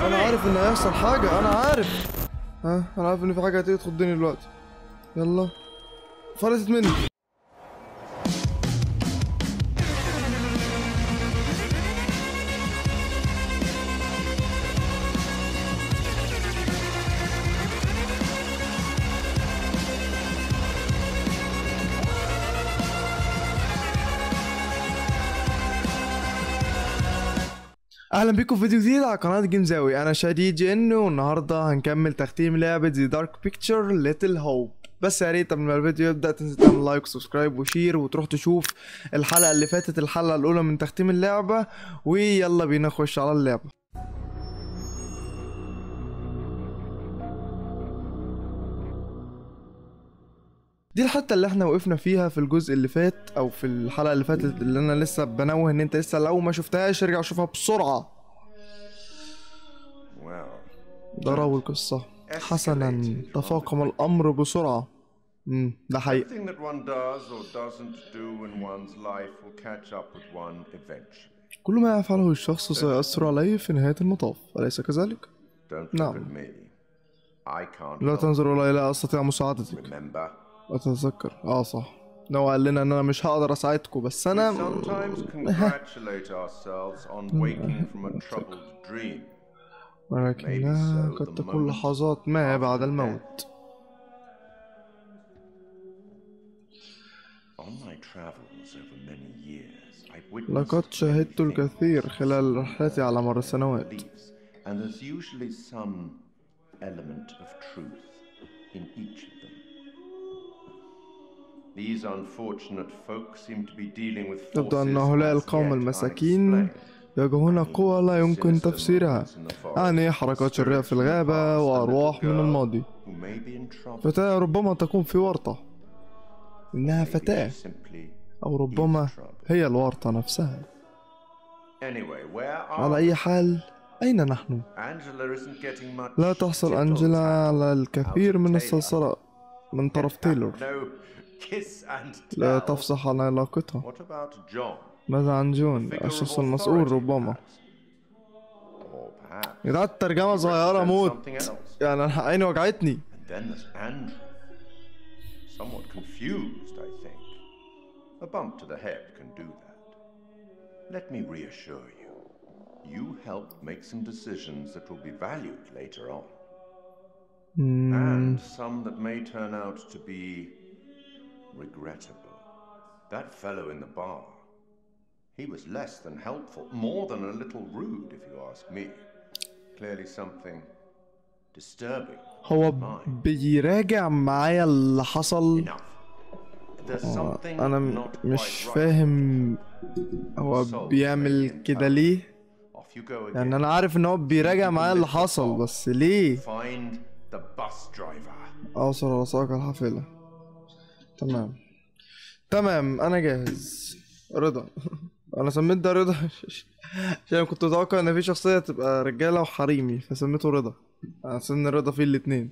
انا عارف ان هيحصل حاجة انا عارف ها انا عارف ان في حاجة هتيجي تخضني دلوقتي يلا فلتت مني اهلا بيكم في فيديو جديد على قناه جيم زاوي انا شادي جن والنهارده هنكمل تختيم لعبه زي دارك بيكتشر ليتل هوب بس يا ريت قبل ما الفيديو يبدا تنزل تعمل لايك وسبسكرايب وشير وتروح تشوف الحلقه اللي فاتت الحلقه الاولى من تختيم اللعبه ويلا بينا نخش على اللعبه دي الحته اللي احنا وقفنا فيها في الجزء اللي فات او في الحلقه اللي فاتت اللي انا لسه بنوه ان انت لسه لو ما شفتهاش ارجع شوفها بسرعه Well, ده راوي القصة حسنا تفاقم الأمر بسرعة امم ده حقيقي everything that one does or doesn't do in one's life will catch up with one eventually. كل ما يفعله الشخص سيؤثر عليه في نهاية المطاف أليس كذلك؟ Don't look نعم. at me. I can't لا help تنظر إلي لا أستطيع مساعدتك remember. أتذكر آه صح نو قال لنا إن أنا مش هقدر أساعدكم بس We أنا sometimes congratulate ourselves on waking from a troubled dream. ولكنها قد تكون لحظات ما بعد الموت On my travels over many years, I've witnessed لقد شاهدت many الكثير خلال رحلتي على مر السنوات beliefs, and there's usually some element of truth in each of them. These unfortunate folk seem to be dealing with يبدو forces أن هؤلاء as القوم yet المساكين unexplained. يواجهون قوى لا يمكن تفسيرها يعني حركات شريرة في الغابة وأرواح من الماضي Who may be in trouble. فتاة ربما تكون في ورطة إنها Maybe فتاة she's simply أو ربما in trouble. هي الورطة نفسها Anyway, where على are أي حال أين نحن؟ Angela isn't getting much لا تحصل tittle أنجلا tattle على الكثير من Taylor. الصلصلة من طرف تايلور No kiss and لا tell. تفصح عن علاقتها What about John? ماذا عن جون Figure of الشخص المسؤول authority, ربما perhaps. Or perhaps يا جدعان الترجمة صغيرة represent موت something else. يعني أنا عيني وجعتني And then there's Andrew. Somewhat confused, I think. A bump to the head can do that. Let me reassure you. You helped make some decisions that will be valued later on. مم، And some that may turn out to be regrettable. That fellow in the bar. He was less than helpful, more than a little rude, if you ask me. Clearly something disturbing. هو Mine. بيراجع معايا اللي حصل Enough. There's something انا م- not مش quite right. فاهم هو So, بيعمل stay in كده touch. ليه Off you go again. يعني انا عارف ان هو بيراجع معايا اللي حصل بس ليه Find the bus driver. اوصل على ساق الحافلة تمام تمام انا جاهز رضا انا سميت ده رضا عشان كنت متوقع ان في شخصية تبقى رجالة وحريمي فسميته رضا عشان ان رضا فيه الاتنين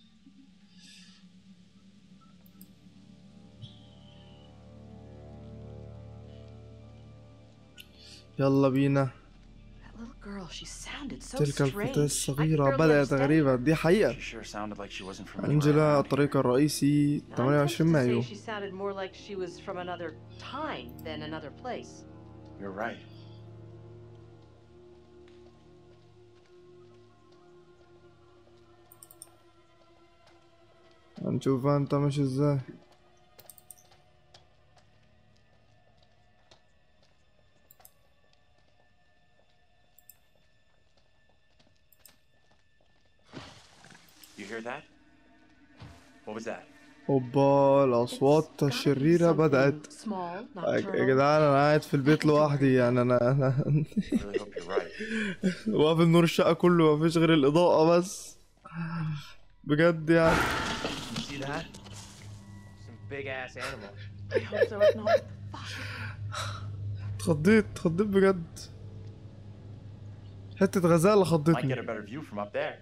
يلا بينا That little girl, she sounded so تلك strange. الفتاة I الصغيرة barely بدأت understand غريبة دي حقيقة She sure sounded like she wasn't from anywhere أنجلا around الطريق الرئيسي her. I'm tempted 28 to مايو say she sounded more like she was from another time than another place. here. You're right. هنشوف انت ماشي ازاي You hear that? What was that? اوبا الاصوات It's gotta be الشريرة something بدأت Small, يا nocturnal. جدعان انا قاعد في البيت لوحدي يعني انا انا I really hope you're right. واقف نور الشقة كله مفيش غير الإضاءة بس بجد يعني You see that? Some big ass animal. I hope there was no. اتخضيت اتخضيت بجد حتة غزالة Might get خضتني a better view from up there.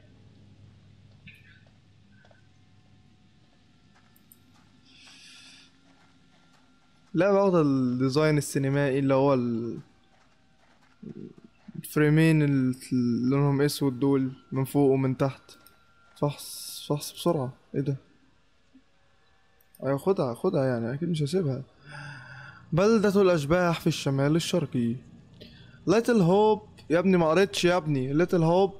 لا واخدة الديزاين السينمائي اللي هو ال... الفريمين اللي لونهم اسود دول من فوق ومن تحت فحص فحص بسرعة ايه ده ايوه خدها خدها يعني اكيد مش هسيبها بلدة الاشباح في الشمال الشرقي ليتل هوب يا ابني ما قريتش يا ابني ليتل هوب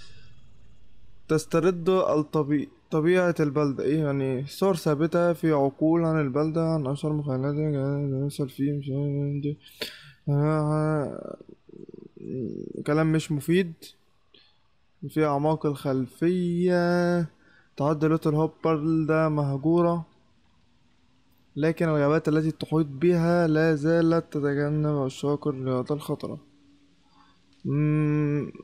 تسترد الطبيعة طبيعة البلدة ايه يعني صور ثابتة في عقول عن البلدة عن اشهر مخيلات نوصل فيه مش عارف- آه، كلام مش مفيد في أعماق الخلفية تعد ليتل هوب بلدة مهجورة لكن الغابات التي تحيط بها لا زالت تتجنب عشاق الرياضة الخطرة مم،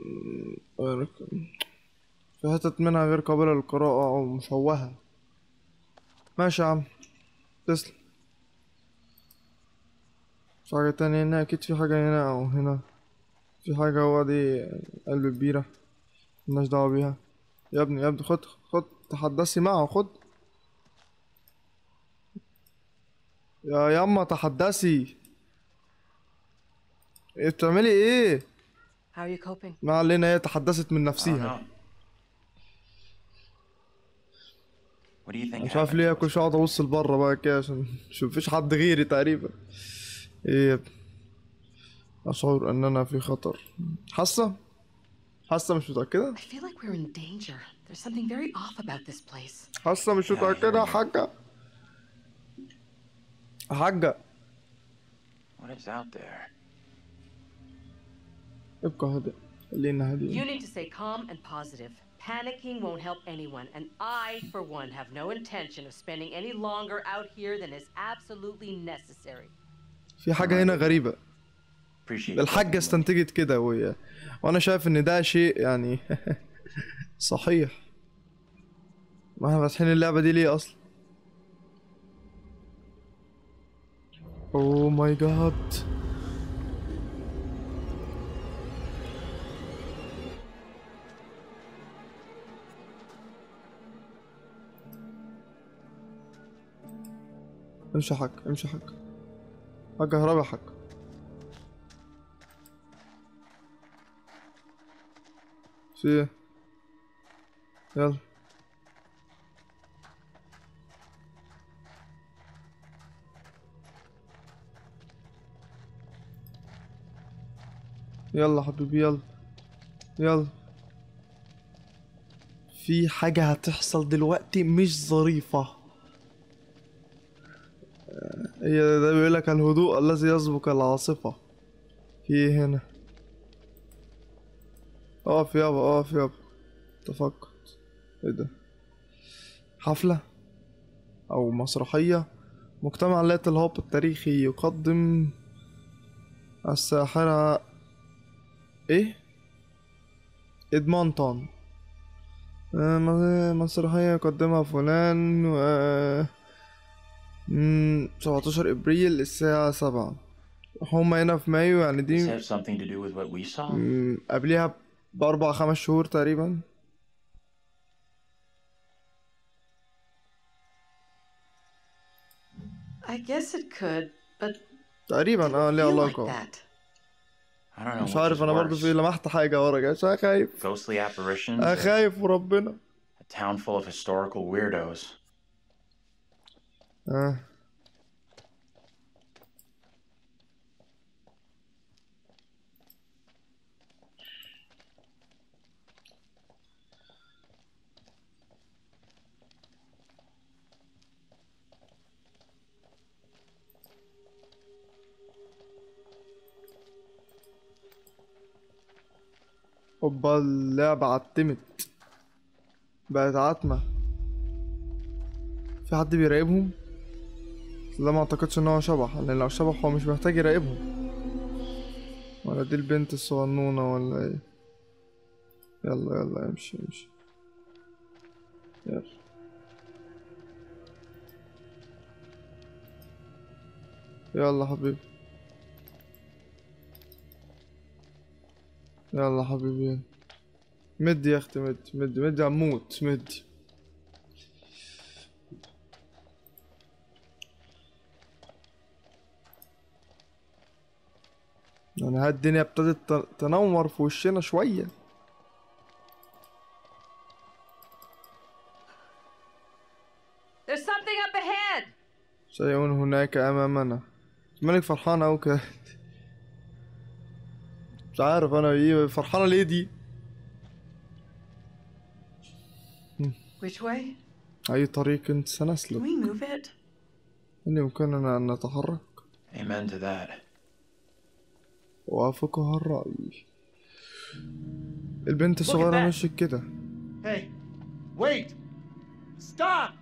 في حتت منها غير قابلة للقراءة أو مشوهة ماشي يا عم تسلم في حاجة تانية هنا أكيد في حاجة هنا أو هنا في حاجة هو دي قلب كبيرة ملناش دعوة بيها يا ابني يا ابني خد خد تحدثي معه خد يا ياما تحدثي ايه بتعملي ايه How are you coping? ما علينا هي تحدثت من I don't نفسها know. What do you think مش عارف happened ليه to us? كل شوية اقعد ابص لبره بقى كده عشان مش مفيش حد غيري تقريبا ايه يا ابني اشعر اننا في خطر حاسة حاسة مش متأكدة I feel like we're in danger. There's something very off about this place. حاسة مش متأكدة يا حاجة يا حاجة What is out there? ابقى هادئ خلينا You هادئين need to stay calm and positive. Panicking won't help anyone, and I, for one, have no intention of spending any longer out here than is absolutely necessary. في حاجة هنا غريبة Appreciate الحاجة استنتجت كده وهي وانا شايف ان ده شيء يعني صحيح ما احنا فاتحين اللعبة دي ليه اصلا اوه ماي جاد امشي يا حاج امشي يا حاج حاج هرب يا حاج في ايه يلا يلا حبيبي يلا يلا في حاجة هتحصل دلوقتي مش ظريفة آه، هي ده بيقول لك الهدوء الذي يسبق العاصفة في ايه هنا اقف يابا اقف يابا تفقد ايه ده حفلة او مسرحية مجتمع ليت الهوب التاريخي يقدم الساحرة ايه ادمونتون آه، م- مسرحية يقدمها فلان و مم، 17 ابريل الساعة سبعة هما هنا في مايو يعني Does دي it have something to do with what we saw? مم، قبليها بأربع خمس شهور تقريبا I guess it could, but تقريبا اه didn't ليه feel like علاقة that. I don't know مش which عارف is انا برضو worse. في لمحت حاجة ورا كده عشان خايف Ghostly apparitions? انا or خايف وربنا A town full of historical weirdos. اه اوبا اللعبة عتمت بقت عتمة في حد بيراقبهم لا ما اعتقدش ان هو شبح لان لو شبح هو مش محتاج يراقبهم ولا دي البنت الصغنونة ولا ايه يلا يلا امشي امشي يلا يلا حبيبي يلا حبيبي يلا. مد يا اختي مد مد مد هموت مد يعني هاي الدنيا ابتدت ت- تنور في وشنا شوية There's something up ahead! شيء هناك أمامنا مالك فرحانة أوي كده مش عارف أنا إيه فرحانة ليه دي Which way? أي طريق Can سنسلك we move it? هل يمكننا أن نتحرك Amen to that. وافقها الرأي البنت الصغيرة that. مشيت كده Hey, wait! Stop!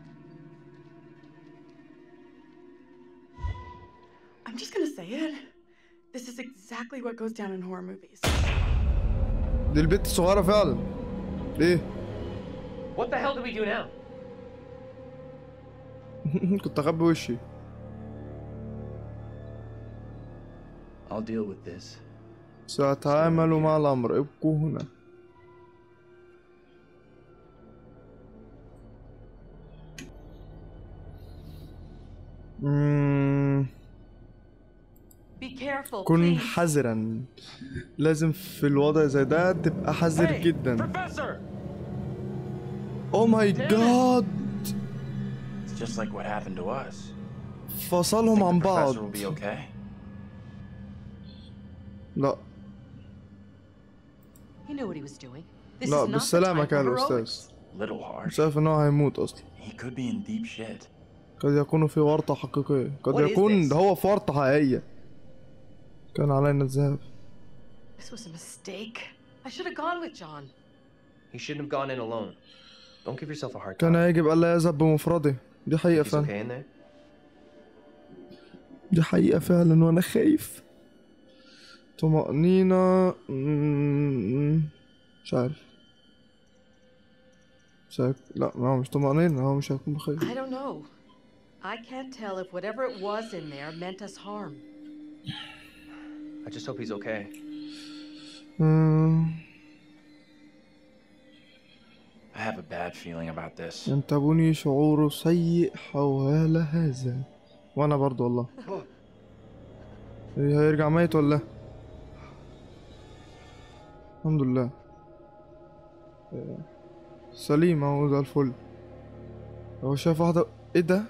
I'm just gonna say it. This is exactly what goes down in horror movies. دي البنت الصغيرة فعلا ليه What the hell do we do now? كنت أخبي وشي I'll deal with this. سأتعامل مع الأمر ابقوا هنا مم، Be careful, كن please. حذرا لازم في الوضع زي ده تبقى حذر Hey, جدا Professor! او ماي جاد It's just like what happened to us. فصلهم Think عن the بعض professor will be okay? لا He knew what he was doing. This لا is not the بالسلامة time for كان heroics. الأستاذ Little harsh. شايف إن هو هيموت أصلا He could be in deep shit. قد يكون في ورطة حقيقية قد What is يكون this? ده هو في ورطة حقيقية كان علينا الذهاب This was a mistake. I should have gone with John. He shouldn't have gone in alone. Don't give yourself a hard كان time. يجب ألا يذهب بمفرده دي حقيقة He's فعلا okay in there? دي حقيقة فعلا وأنا خايف طمأنينة مم، مش عارف مش عارف لا ما هو مش طمأنينة هو مش هيكون بخير I don't know. I can't tell if whatever it was in there meant us harm. I just hope he's okay. مم، I have a bad feeling about this. ينتابني شعور سيء حول هذا وأنا برضو والله إيه، هيرجع ميت ولا إيه؟ الحمد لله إيه، سليم اهو زي الفل هو شايف واحدة ايه ده؟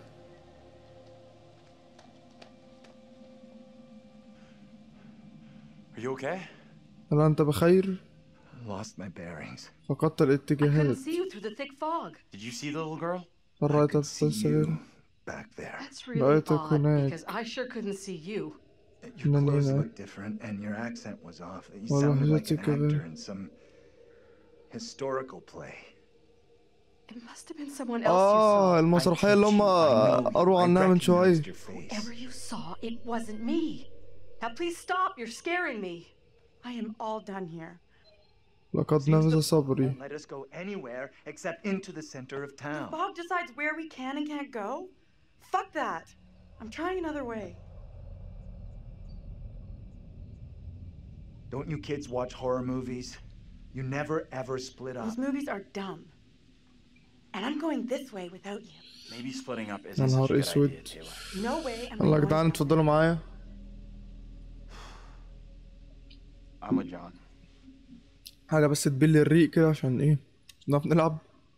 Are you okay? هل أنت بخير؟ Lost my bearings. فقدت I couldn't الاتجاهات see you through the thick fog. Did you see the little girl? هل I رأيت could الطفل see الصغير؟ you back there. That's really رأيتك odd هناك. because I sure couldn't see you. Your No, no, clothes no. look different and your accent was off. You Well, sounded like an لهجتك غير. actor in some historical play. It must have been someone else آه you المسرحية اللي هم I know you. قروا I عنها من recognized شوية your saw. face. Whoever you saw, it wasn't me. Now please stop. You're scaring me. I am all done here. لقد Seems نفذ the صبري won't let us go anywhere except into the center of The town. fog decides where we can and can't go? Fuck that. I'm trying another way. Don't you kids watch horror movies? You never ever split up. Those movies are dumb. And I'm going this way without you. Maybe splitting up يا isn't such a نهار good idea, اسود too. No way am I يلا يا going جدعان back. اتفضلوا معايا I'm with John. حاجة بس تبلي الريق كده عشان ايه نعرف نلعب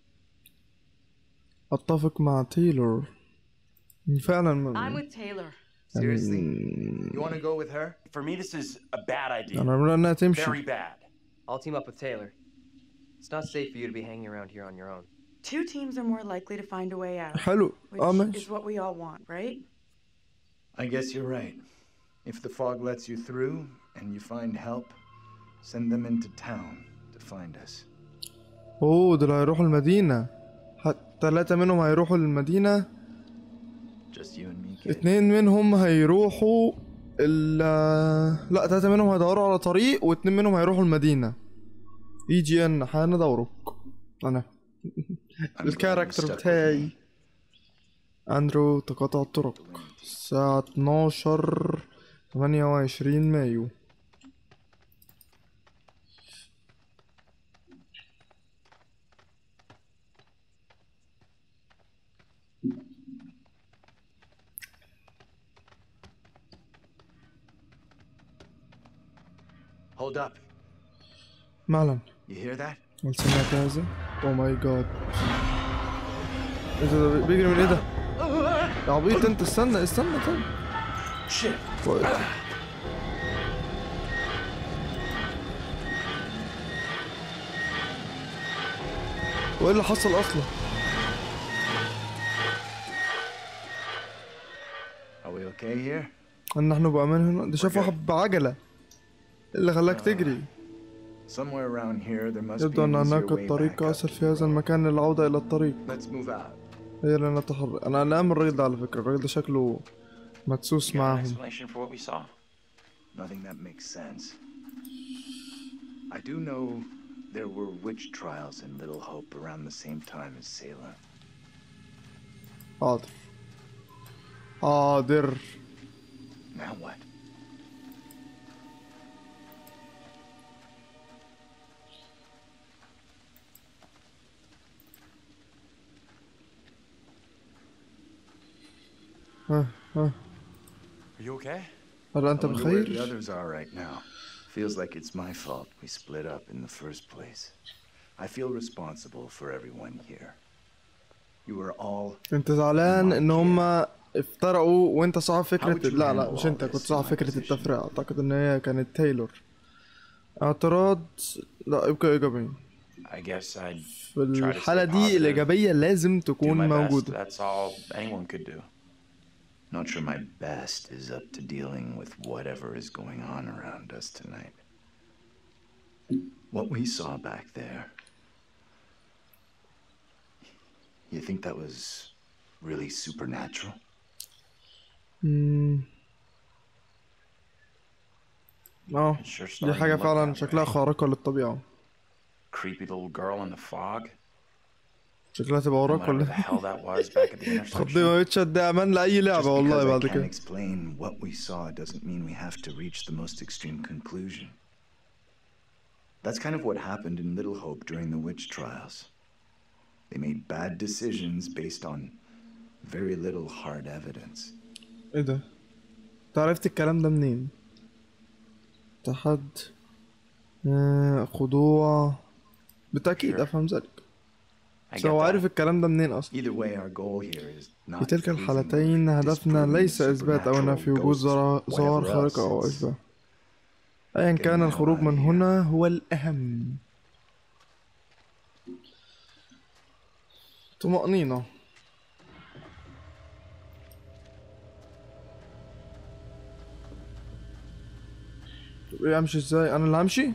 اتفق مع تايلور فعلا I'm م- with Taylor. Seriously? You want to go with her? For me, this is a bad idea. انا بقول انها Very تمشي bad. I'll team up with Taylor. It's not safe for you to be hanging around here on your own. Two teams are more likely to find a way out. حلو اه Which ماشي is what we all want, right? I guess you're right. If the fog lets you through and you find help, send them into town to find us. اوه دول هيروحوا المدينة حتى تلاتة منهم هيروحوا المدينة Just you and me, kid. اتنين منهم هيروحوا ال لا تلاتة منهم هيدوروا على طريق واتنين منهم هيروحوا المدينة اي جي ان هندورك انا I'm glad you الكاركتر stuck with بتاعي me. اندرو تقاطع الطرق الساعة 12 28 مايو Hold up. معلن You hear that? هل سمعت هذا؟ او ماي جاد ايه ده ده بيجري من ايه ده؟ يا عبيط انت استنى استنى طيب Shit. وقف. وايه اللي حصل اصلا؟ Are we okay here? ان نحن بامان هنا ده شاف واحد بعجله إيه اللي خلاك تجري Somewhere around here there must be يبدو ان an easier هناك way الطريق back up. اسهل في هذا المكان للعودة الى الطريق Let's move out. هي اللي نتحرك انا قلقان من الراجل ده على فكرة الراجل ده شكله مدسوس You got an معاهم explanation for what we saw? Nothing that makes sense. I do know there were witch trials in Little Hope around the same time as Salem. حاضر حاضر Now what? ها ها Are you okay? هل انت I wonder where the بخير؟ others are right now. Feels like it's my fault we split up in the first place. I feel responsible for everyone here. You were all انت زعلان ان هما افترقوا وانت صاحب فكرة How would you لا لا handle مش all انت this كنت in صاحب my فكرة position? التفرقة اعتقد ان هي كانت تايلور اعتراض لا يبقى ايجابي I guess I'd في try to stay الحالة دي positive, الايجابية لازم do تكون my best. موجودة That's all anyone could do. Not sure my best is up to dealing with whatever is going on around us tonight. What we saw back there. You think that was really supernatural? مم. اه It's sure دي starting حاجة to look فعلا that شكلها way. خارقة للطبيعة Creepy little girl in the fog. شكلها تبقى وراك Whatever ولا the hell that was back at the خضي intersection. ما بتشد امان لأي Just لعبة والله because I بعد can't كده explain what we saw doesn't mean we have to reach the most extreme conclusion. That's kind of what happened in Little Hope during the witch trials. They made bad decisions based on very little hard evidence. ايه ده؟ انت عرفت الكلام ده منين؟ تحد آه، خضوع بالتأكيد Sure. أفهم ذلك I بس get هو that. عارف الكلام ده منين أصلا Either way, our goal here is not في تلك proving الحالتين or هدفنا disproving ليس the إثبات أو supernatural نفي وجود ghosts, ظرا- ظواهر whatever else خارقة أو is أشباه أيا كان getting الخروج out من of here. هنا هو الأهم طمأنينة طب ايه امشي ازاي انا اللي همشي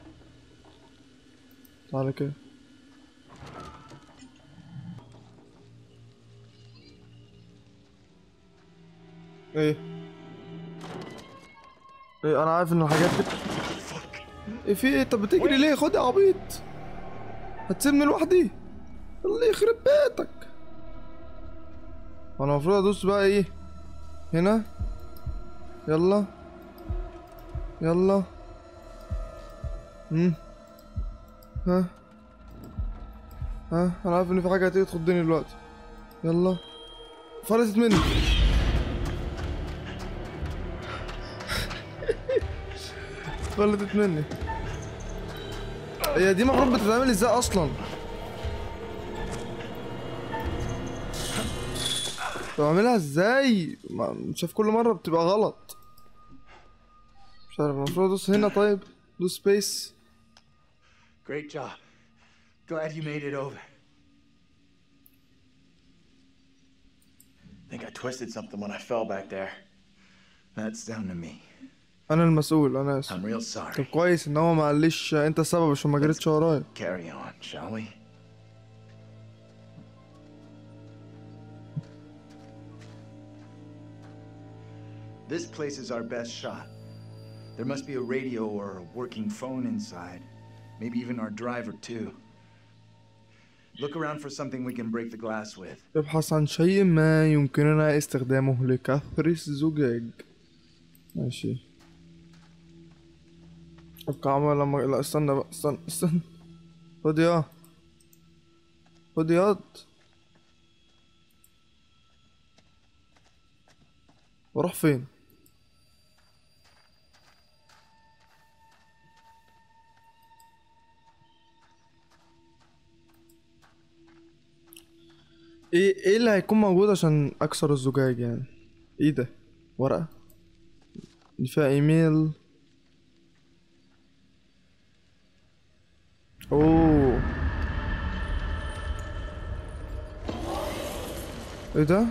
تعالى كده ايه ايه انا عارف ان الحاجات بت... ايه في ايه طب بتجري ليه خد يا عبيط هتسيبني لوحدي الله يخرب بيتك انا المفروض ادوس بقى ايه هنا يلا يلا امم ها ها انا عارف ان في حاجه هتيجي تخضني دلوقتي يلا فلتت مني فلتت مني هي دي المفروض بتتعمل ازاي اصلا بعملها ازاي ما- شايف كل مره بتبقى غلط مش عارف المفروض ادوس هنا طيب دوس سبيس Great job. Glad you made it over. I think I twisted something when I fell back there. That's down to me. انا المسؤول انا اسف I'm real طب sorry. كويس ان هو ما قاليش انت السبب عشان ما جريتش ورايا Carry on, shall we? This place is our best shot. There must be a radio or a working phone inside. Maybe even our driver, too. Look around for something we can break the glass with. ابحث عن شيء ما يمكننا استخدامه لكسر الزجاج ماشي ابقى عمال لما لا استنى بقى استنى استنى خد يا خد ياض واروح فين ايه ايه اللي هيكون موجود عشان اكسر الزجاج يعني ايه ده ورقة دي فيها ايميل اوه ايه ده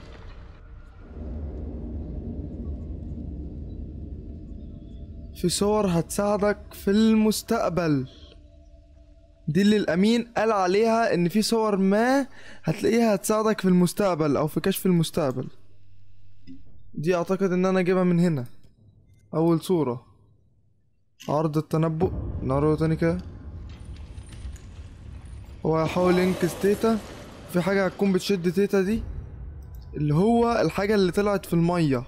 في صور هتساعدك في المستقبل دي اللي الامين قال عليها ان في صور ما هتلاقيها هتساعدك في المستقبل او في كشف المستقبل دي اعتقد ان انا اجيبها من هنا اول صورة عرض التنبؤ نقراه تاني كده هو هيحاول ينقذ تيتا في حاجة هتكون بتشد تيتا دي اللي هو الحاجة اللي طلعت في المية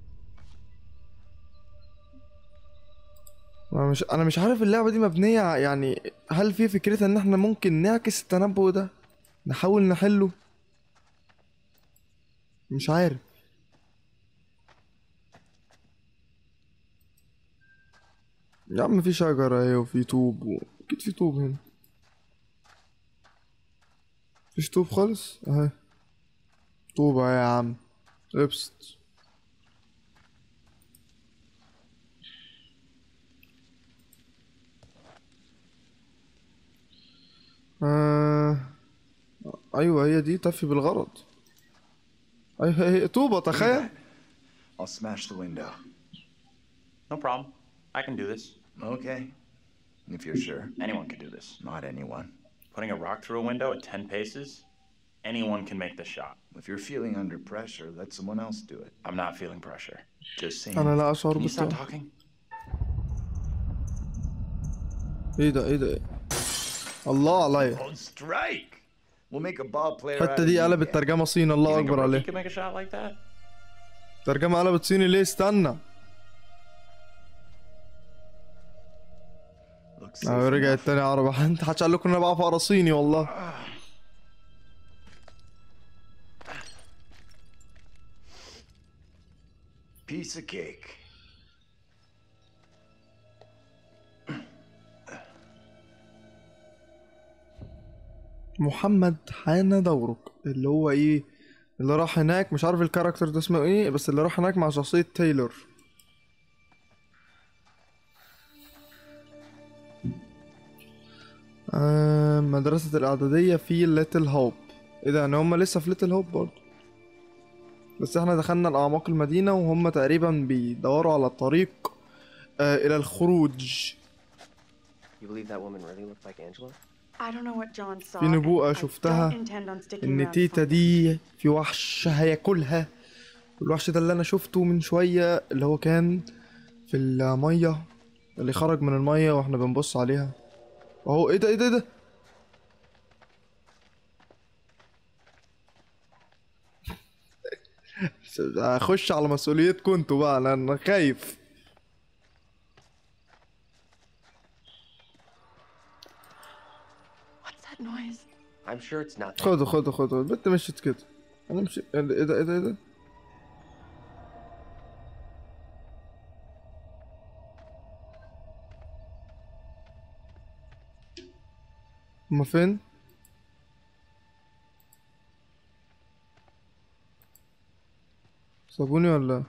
انا مش انا مش عارف اللعبة دي مبنية يعني هل في فكرتها ان احنا ممكن نعكس التنبؤ ده نحاول نحله مش عارف يا عم في شجرة اهي وفي طوب و... اكيد في طوب هنا مفيش طوب خالص اهي طوبة اهي يا عم ابسط آه... ايوه هي دي تفي بالغرض ايوه هي طوبة تخيل I'll smash the window. No problem. I can do this. Okay. If you're sure. Anyone can do this. Not anyone. Putting a rock through a window at 10 paces, anyone can make the shot. If you're feeling under pressure, let someone else do it. I'm not feeling pressure. Just saying. انا لا اشعر Can you stop بالتوه talking? ايه ده ايه ده إيه؟ الله عليا On strike! We'll make a ball player out الحتة of دي you قلبت again. ترجمة صين الله You think a اكبر rookie عليه could make a shot like that? ترجمة قلبت صيني ليه استنى Looks safe اه رجعت enough. تاني عربي انت حدش قال لكم ان انا بعرف اقرا صيني والله Piece of cake. محمد حان دورك اللي هو ايه اللي راح هناك مش عارف الكاركتر ده اسمه ايه بس اللي راح هناك مع شخصية تايلور آه مدرسة الإعدادية في ليتل هوب ايه ده يعني هما لسه في ليتل هوب برضه بس احنا دخلنا لأعماق المدينة وهم تقريبا بيدوروا على الطريق آه إلى الخروج You believe that woman really looked like Angela? I don't know what John saw. في نبوءة and I شفتها don't intend on sticking ان around تيتا for it. دي في وحش هياكلها الوحش ده اللي انا شفته من شوية اللي هو كان في المية اللي خرج من المية واحنا بنبص عليها اهو ايه ده ايه ده ايه ده هخش على مسؤوليتكم انتوا بقى انا أنا خايف What's that noise? I'm sure it's nothing. خدوا خدوا خدوا البنت مشيت كده انا مشي ايه ده ايه ده ايه ده هما فين؟ سابوني ولا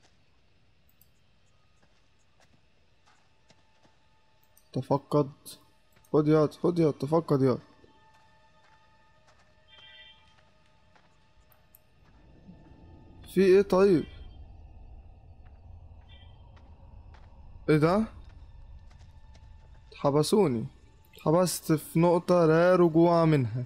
تفقد خد ياض خد ياض تفقد ياض في ايه طيب ايه ده حبسوني اتحبست في نقطة لا رجوع منها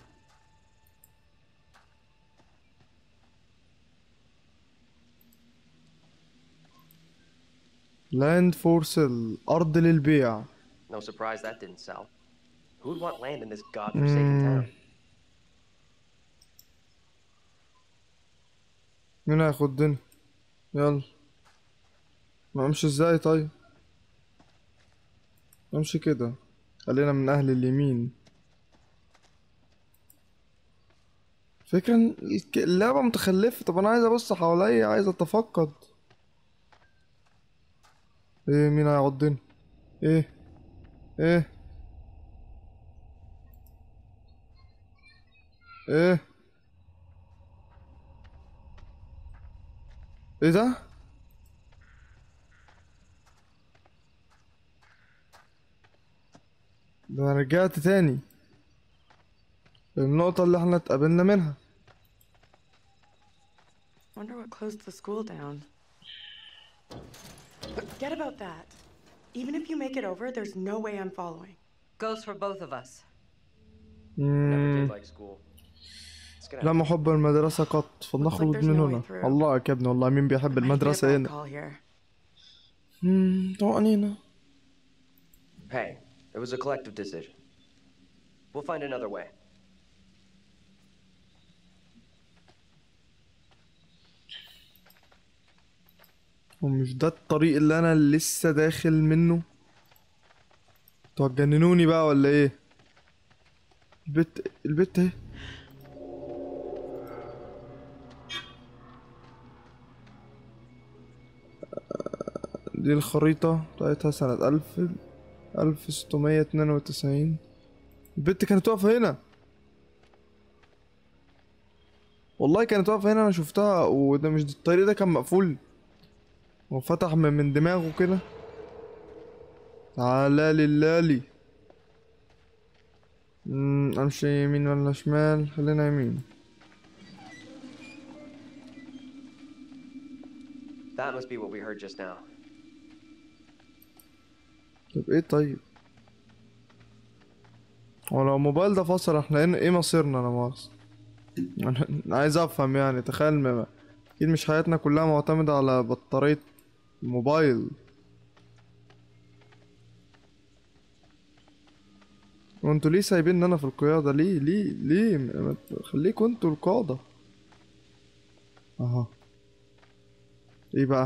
لاند فور سيل أرض للبيع No surprise that didn't sell. Who'd want land in this godforsaken town? مين هياخدني يلا ما امشي ازاي طيب امشي كده خلينا من اهل اليمين فكرة ان الك- اللعبة متخلفة طب انا عايز ابص حواليا عايز اتفقد ايه مين هيعضني ايه ايه ايه ايه ده ده انا رجعت تاني النقطة اللي احنا اتقابلنا منها Wonder what closed the school down. Forget about that. Even if you make it over, there's no way I'm following. Goes for both of us. Never مم. did like school. It's gonna لم أحب المدرسة قط فلنخرج there's من no هنا way through. الله يا ابني والله مين بيحب Might need a المدرسة phone هنا call here. مم، طمأنينة Hey, it was a collective decision. We'll find another way. ومش ده الطريق اللي انا لسه داخل منه انتوا هتجننوني بقى ولا ايه البت البت اهي دي الخريطة بتاعتها سنة ألف ألف ستمية اتنين وتسعين البت كانت واقفة هنا والله كانت واقفة هنا أنا شفتها وده مش الطريق ده كان مقفول وفتح من من دماغه كده تعالى للالي مم، امشي يمين ولا شمال خلينا يمين That must be what we heard just now. طب ايه طيب هو لو الموبايل ده فصل احنا ايه ايه مصيرنا انا مؤاخذة انا أنا عايز افهم يعني تخيل ما اكيد مش حياتنا كلها معتمدة على بطارية موبايل وانتوا ليه سايبيني انا في القيادة ليه ليه ليه ما ت- خليكوا انتوا القادة اها ايه بقى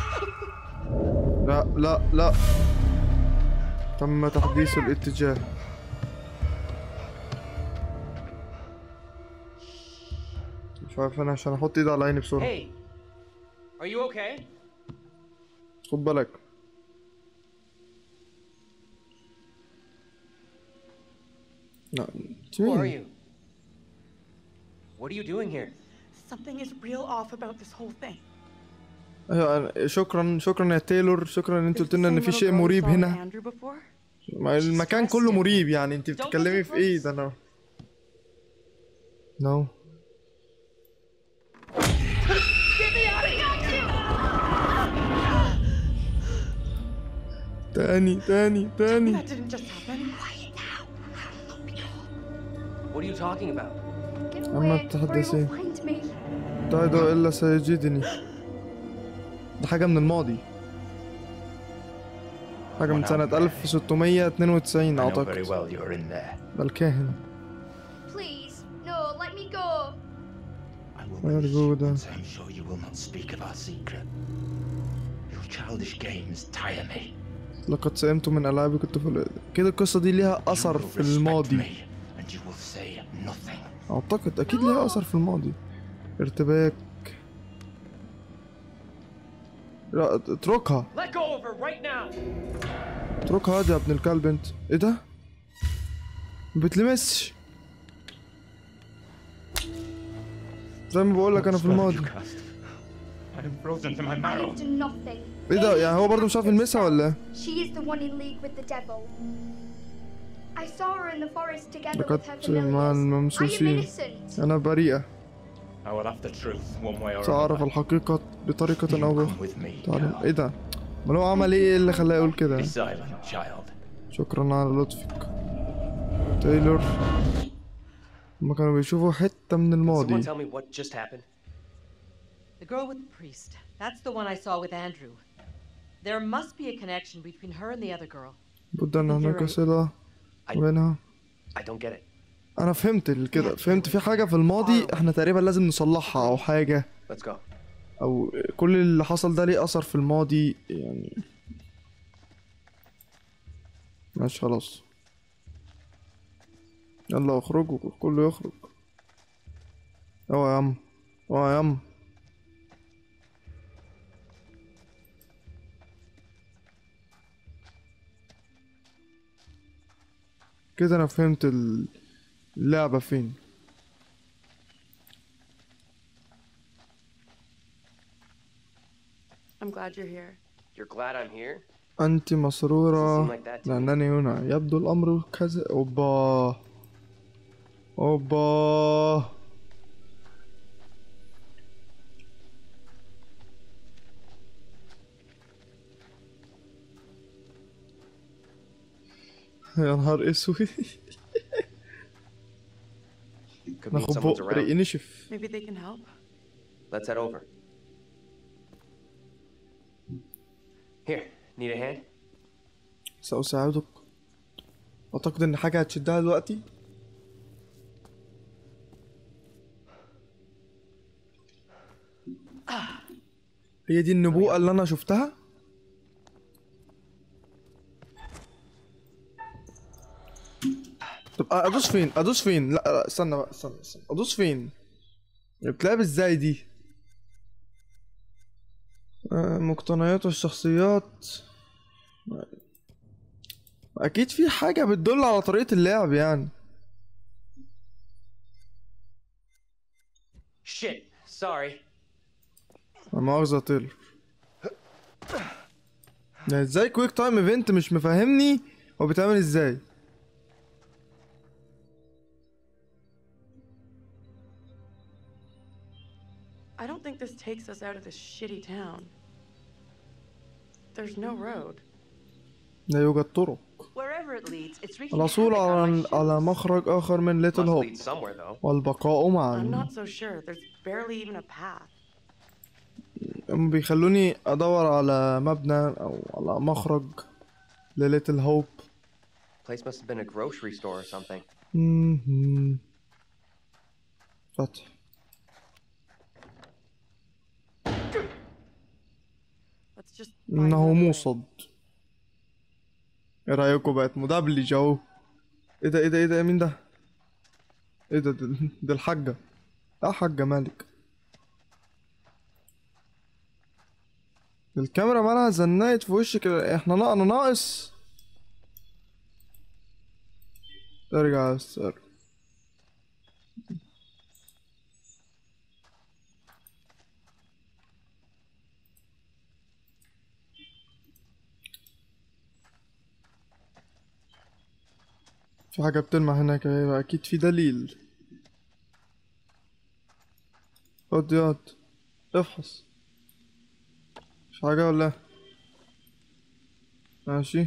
لا لا لا تم تحديث الاتجاه مش عارف انا عشان احط ايدي على عيني بسرعة Hey, are you okay? خد بالك لا Who are مين you? What are you doing here? Something is real off about this whole thing. ايوه أنا- شكرا شكرا يا تايلور شكرا ان انت This قلت لنا the ان same في little شيء girl you مريب saw with هنا Andrew before? ما المكان كله مريب يعني انت بتتكلمي في ايه ده انا نو تاني تاني تاني That didn't just happen. What are you talking about? Get عما away, or he تتحدثين. will find me. ابتعد الا سيجدني ده حاجة من الماضي حاجة من سنة 1692 I know very أعتقد well you're in there. ده الكاهن Please, no, let me go. I will Very release you good, uh. once I'm sure you will not speak of our secret. Your childish games tire me. لقد سئمت من ألعابك الطفولية كده القصة دي ليها You أثر will في respect الماضي me, and you will say nothing. أعتقد أكيد ليها أثر في الماضي ارتباك لا اتركها Let go of her right now! اتركها هادي يا ابن الكلب انت ايه ده؟ ما بتلمسش زي ما بقول لك انا في الماضي I am frozen to my I marrow. have done nothing. ايه ده يعني هو برضه مش عارف يلمسها ولا ايه؟ She is the one in league with the devil. I saw her in the forest together with her لقد مع familiars. I am الممسوسين innocent. انا بريئة I will have the truth one way or سأعرف another. الحقيقة بطريقة أو بأخرى Come with me. تعلم girl. ايه ده؟ ما هو عمل ايه اللي خلاه يقول كده؟ Be silent, child. شكرا على لطفك تايلور هما كانوا بيشوفوا حتة من Someone الماضي tell me what just happened? The girl with the priest. That's the one I saw with Andrew. There must be a connection between her and the other girl. بد أن هناك صلة I- بينها I don't get it. أنا فهمت ال- كده فهمت في حاجة في الماضي احنا تقريبا لازم نصلحها أو حاجة Let's go. أو كل اللي حصل ده ليه أثر في الماضي يعني ماشي خلاص يلا اخرجوا كله يخرج اوعى يا عم اوعى يا عم كده انا فهمت ال- اللعبة فين glad you're here. You're glad I'm here? أنت مسرورة Doesn't seem like that to me. لأنني هنا يبدو الأمر كذا أوبا أوبا يا نهار اسود Could mean ناخد someone's بق around. ريق نشف Maybe they can help. Let's head over. Here, need a hand? سأساعدك أعتقد إن حاجة هتشدها دلوقتي هي دي النبوءة اللي أنا شفتها طب أدوس فين؟ أدوس فين؟ لا لا استنى بقى استنى استنى أدوس فين؟ بتلعب ازاي دي؟ آه، مقتنيات والشخصيات اكيد في حاجة بتدل على طريقة اللعب يعني Shit, sorry. لا مؤاخذة تيلر يعني ازاي كويك تايم ايفنت مش مفهمني هو بيتعمل ازاي I don't think this takes us out of this shitty town. There's no road. لا يوجد طرق Wherever it leads, it's wreaking الحصول havoc on على my على shoes. مخرج آخر من ليتل Must هوب lead somewhere, though. والبقاء I'm معا not so sure. There's barely even a path. هم بيخلوني أدور على مبنى أو على مخرج لليتل هوب Place must have been a grocery store or something. مهم. فتح Let's just. find إنه another way. موصد ايه رأيكم بقت مدبلج اهو ايه ده ايه ده ايه ده مين ده ايه ده ده, ده الحاجة لا حاجة مالك الكاميرا مالها زنقت في وشك كده. احنا نا- انا ناقص ارجع يا استاذ في حاجة بتلمع هناك يبقى أكيد في دليل خد ياض افحص مش حاجة ولا إيه؟ ماشي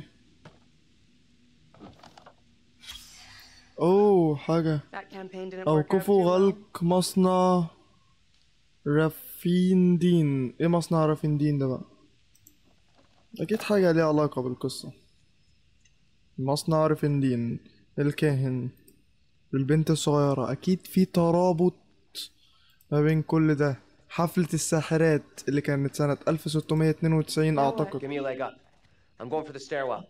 أوه حاجة That campaign didn't work out أوقفوا too well. غلق مصنع رافيندين ايه مصنع رافيندين ده بقى أكيد حاجة ليها علاقة بالقصة مصنع رافيندين الكاهن البنت الصغيرة أكيد في ترابط ما بين كل ده حفلة الساحرات اللي كانت سنة 1692 أعتقد Give me a leg up. I'm going for the stairwell.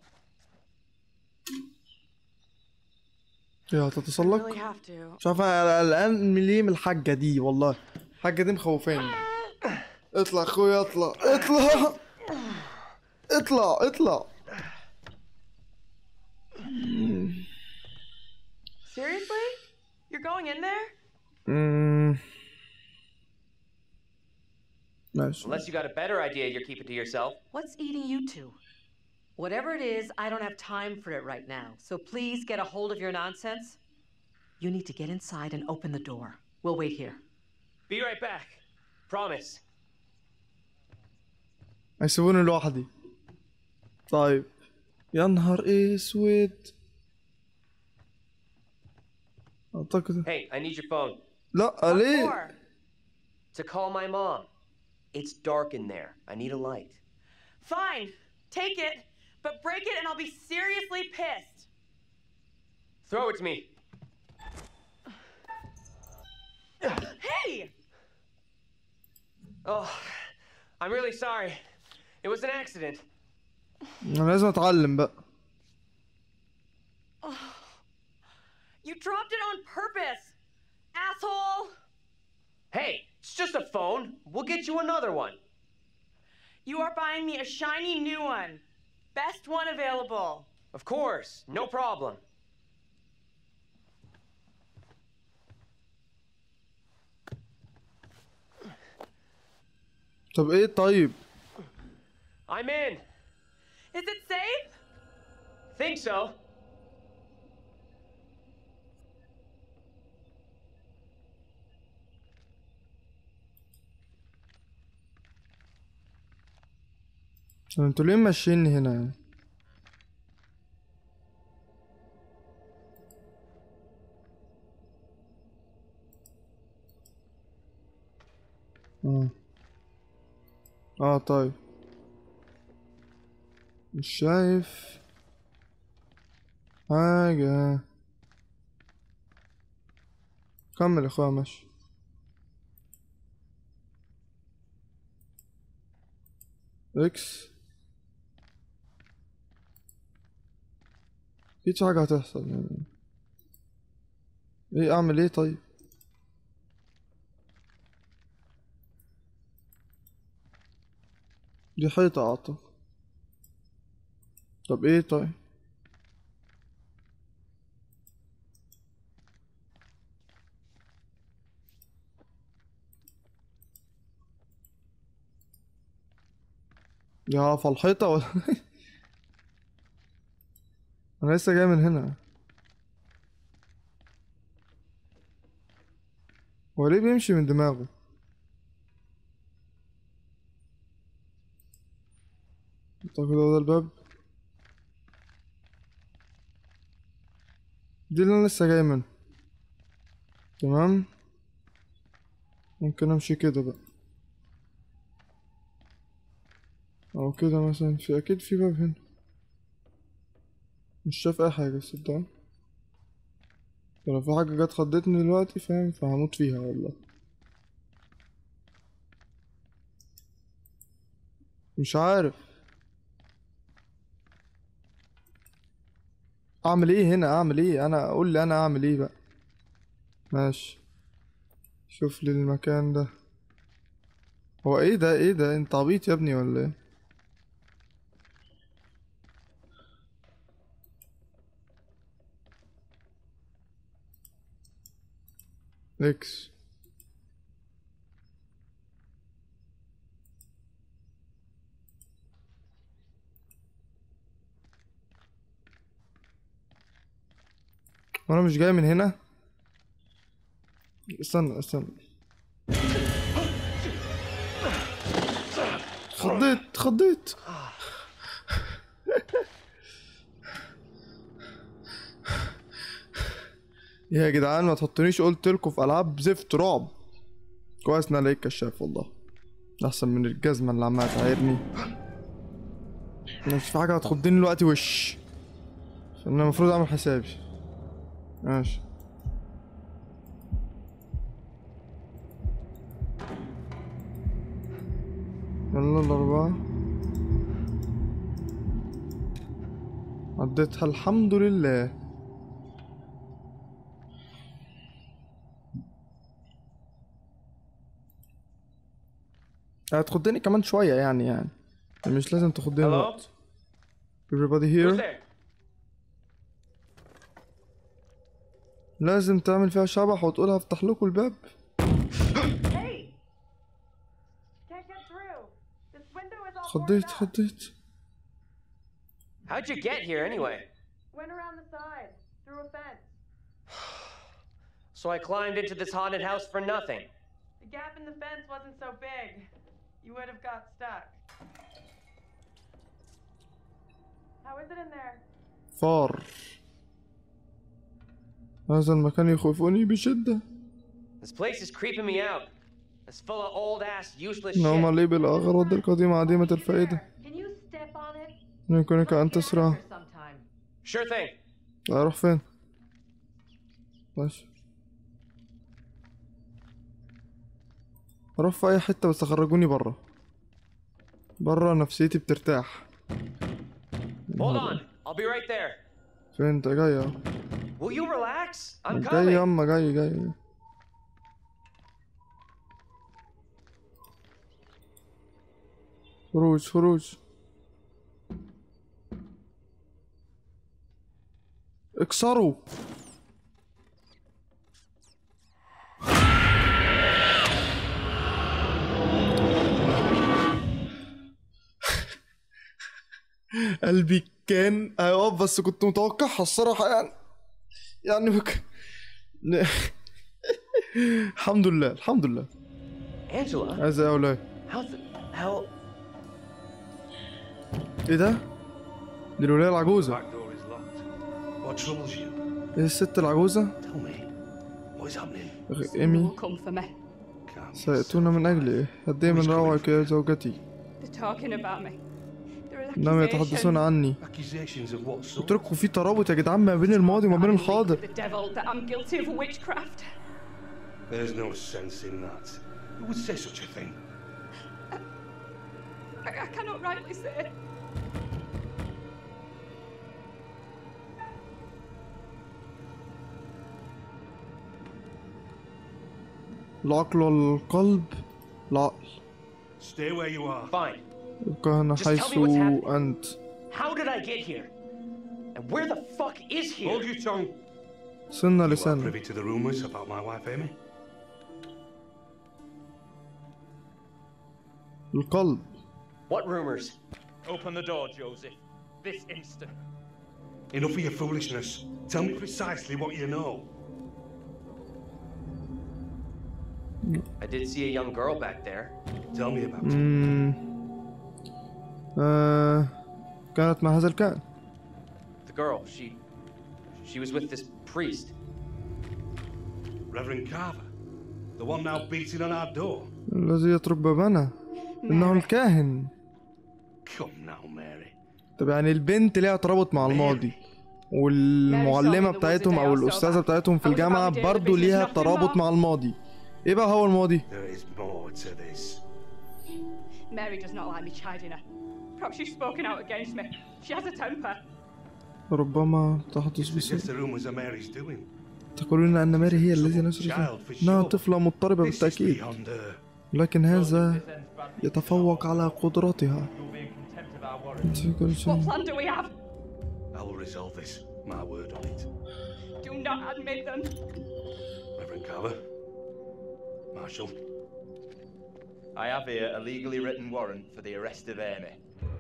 يا I تتسلق really have to. مش عارف انا قلقان من ليه من الحاجة دي والله الحاجة دي مخوفاني اطلع اخويا اطلع اطلع اطلع اطلع Seriously? You're going in there? مم. ماشي Unless you got a better idea you're keeping to yourself. What's eating you two? Whatever it is, I don't have time for it right now. So please get a hold of your nonsense. You need to get inside and open the door. We'll wait here. Be right back. Promise. هيسيبوني لوحدي طيب يا نهار اسود اعتقد Hey, I need your phone. لا What ليه for? To call my mom. It's dark in there. I need a light. Fine. Take it, but break it and I'll be seriously pissed. Throw it to me. Hey! Oh, I'm really sorry. It was an accident. انا لازم اتعلم بقى You dropped it on purpose! Asshole! Hey, it's just a phone. We'll get you another one. You are buying me a shiny new one. Best one available. Of course, no problem. طب ايه طيب I'm in. Is it safe? Think so. انتوا ليه ماشييني هنا يعني اه اه طيب مش شايف حاجة كمل يا اخويا ماشي اكس اكيد في حاجة هتحصل يعني ايه اعمل ايه طيب دي حيطة اعتقد طب ايه طيب يا في الحيطة ولا انا لسه جاي من هنا هو ليه بيمشي من دماغه اعتقد هو ده الباب دي اللي انا لسه جاي منه تمام ممكن امشي كده بقى او كده مثلا في اكيد في باب هنا مش شايف اي حاجه صدق لو في حاجه جت خضتني دلوقتي فاهم فهموت فيها والله مش عارف اعمل ايه هنا اعمل ايه انا قول لي انا اعمل ايه بقى ماشي شوف لي المكان ده هو ايه ده ايه ده انت عبيط يا ابني ولا ايه اكس وانا مش جاي من هنا استنى استنى خضيت خضيت يا جدعان ما تحطونيش قلت لكم في العاب زفت رعب كويس ان انا لقيت كشاف والله احسن من الجزمه اللي عماله تعايرني مش في حاجه هتخضني دلوقتي وش عشان انا المفروض اعمل حسابي ماشي يلا الأربعة عديتها الحمد لله هتخضني كمان شوية يعني يعني مش لازم تخضني Hello? الوقت Everybody Who's here there? لازم تعمل فيها شبح وتقول هفتح لكم الباب Hey! Can't get through. This window is all خضيت boarded up. خضيت How'd you get here anyway? Went around the side, through a fence. So I climbed into this haunted house for nothing. The gap in the fence wasn't so big. You would have got stuck. How is it in there? فار هذا المكان يخوفني بشدة This place is creeping me out. It's full of old ass useless إنه shit. مليء بالأغراض القديمة عديمة الفائدة Can you step on it? يمكنك أن Let's get out of تسرع here sometime. Sure thing. أروح فين؟ ماشي أروح في أي حتة بس خرجوني برا برا نفسيتي بترتاح Hold on. I'll be right there. فين انت جاي اهو Will you relax? I'm جاي coming. ياما جاي جاي خروج خروج اكسروا قلبي كان هيقف بس كنت متوقعها الصراحة يعني يعني بك... الحمد لله الحمد لله Angela, عايز ايه يا ولاي how the hell? ايه ده؟ دي الولاية العجوزة Back door is locked. What troubles you? ايه الست العجوزة؟ Tell me. What is happening? أخي ايمي will come for me. Can't be سيأتون من أجلي قد إيه من روعك يا زوجتي They're talking about me. There are إنهم يتحدثون accusations عنه Accusations of what sort? قلت لكم في ترابط يا جدعان ما بين الماضي وما بين I'm linked الحاضر with The devil that I'm guilty of witchcraft. There's no sense in that. Who would say such a thing? I, I cannot rightly say. العقل والقلب العقل Stay where you are. Fine. ابقى هنا Just tell حيث me what's happening. أنت How did I get here? And where the fuck is here? Hold your tongue. سنة You are لسنة privy to the rumours about my wife, Amy? القلب What rumors? Open the door, Joseph. This instant. Enough of your foolishness. Tell me precisely what you know. I did see a young girl back there. Tell me about it. مم. آه. كانت مع هذا الكائن The girl, she. She was with this priest. Reverend Carver. The one now beating on our door. الذي يترك بابنا إنه الكاهن Come now, Mary. طب يعني البنت ليها ترابط مع الماضي والمعلمة بتاعتهم أو الأستاذة بتاعتهم في الجامعة برضو ليها ترابط مع الماضي إيه بقى هو الماضي؟ There is more to this. Mary does not like me chiding her. Perhaps she's spoken out against me. She has a temper. ربما تحدث You suggest بسوء the rumours are Mary's doing. تقولون أن ماري هي التي نشرت إنها طفلة مضطربة This is بالتأكيد beyond her. لكن هذا يتفوق على قدراتها You'll be in contempt of our warrant. أنت في كل What شيء plan do we have? I will resolve this. My word on it. Do not admit them. Reverend Carver. Marshal. I have here a legally written warrant for the arrest of Amy.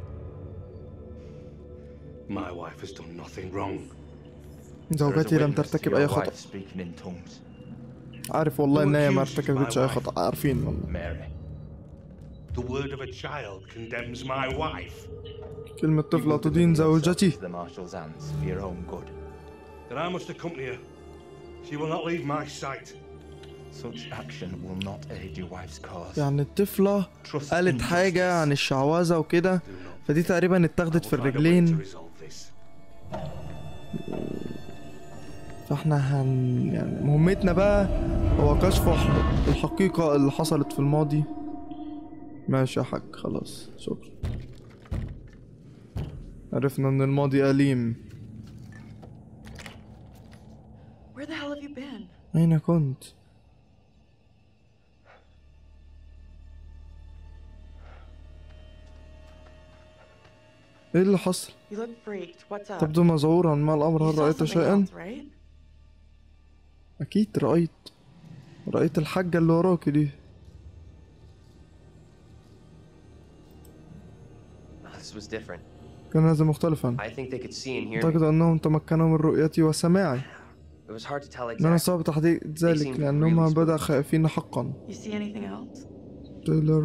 My wife has done nothing wrong. زوجتي لم ترتكب أي خطأ speaking in tongues. عارف والله إن هي ما ارتكبتش أي خطأ عارفين والله Mary. The word of a child condemns my wife. كلمة طفلة تدين زوجتي The marshal's hands for your own good. Then I must accompany her. She will not leave my sight. Such action will not aid your wife's cause. يعني الطفلة قالت حاجة عن الشعوذة وكده فدي تقريبا اتاخدت في We'll find a way to الرجلين resolve this. فاحنا هن يعني مهمتنا بقى هو كشف ح- الحقيقة اللي حصلت في الماضي ماشي يا حاج خلاص شكرا عرفنا ان الماضي أليم Where the hell have you been? أين كنت؟ ايه اللي حصل؟ You look freaked. What's up? تبدو مذعورا ما الأمر You هل saw رأيت something شيئا؟ else, right? أكيد رأيت رأيت الحاجة اللي وراك دي This was different. كان هذا مختلفا I think they could see and hear أعتقد me. أنهم تمكنوا من رؤيتي وسماعي It was hard to tell من exactly. الصعب تحديد ذلك لأنهما بدأ خائفين حقا You see anything else? تايلر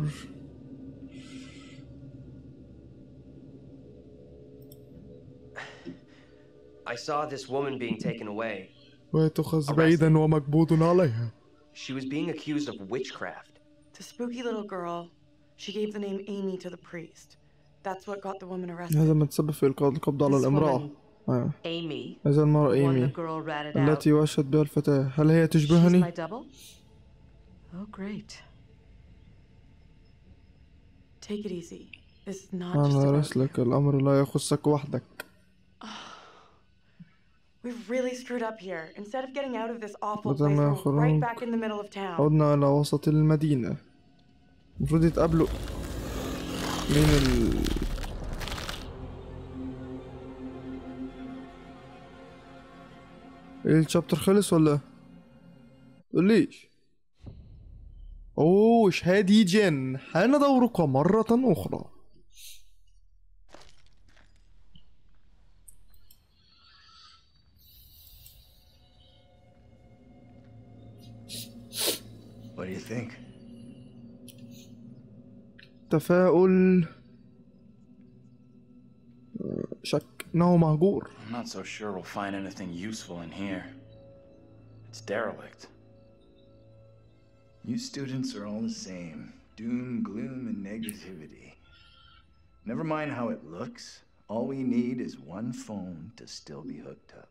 I saw this woman being taken away. ويتخذ بعيدا ومكبوت عليها She was being accused of witchcraft. The spooky little girl. She gave the name Amy to the priest. That's what got the woman arrested. هذا ما تسبب في إلقاء القبض على This الامرأة woman, آه. Amy, هذا المرأة the one the إيمي girl ratted out. التي وشت بها الفتاة هل هي She's تشبهني؟ my double? Oh, great. Take it easy. This is not just أنا about رسلك الأمر لا يخصك وحدك We've really screwed up here. Instead of getting out of this awful بدل place, ما we're right يخرجوك. back in the middle of town. عدنا إلى وسط المدينة المفروض يتقابلوا مين ال ايه الشابتر خلص ولا قوليش اوه شهادي جن حان دورك مرة أخرى What do you think? تفاؤل شك انه مهجور I'm not so sure we'll find anything useful in here. It's derelict. You students are all the same. Doom, gloom, and negativity. Never mind how it looks. All we need is one phone to still be hooked up.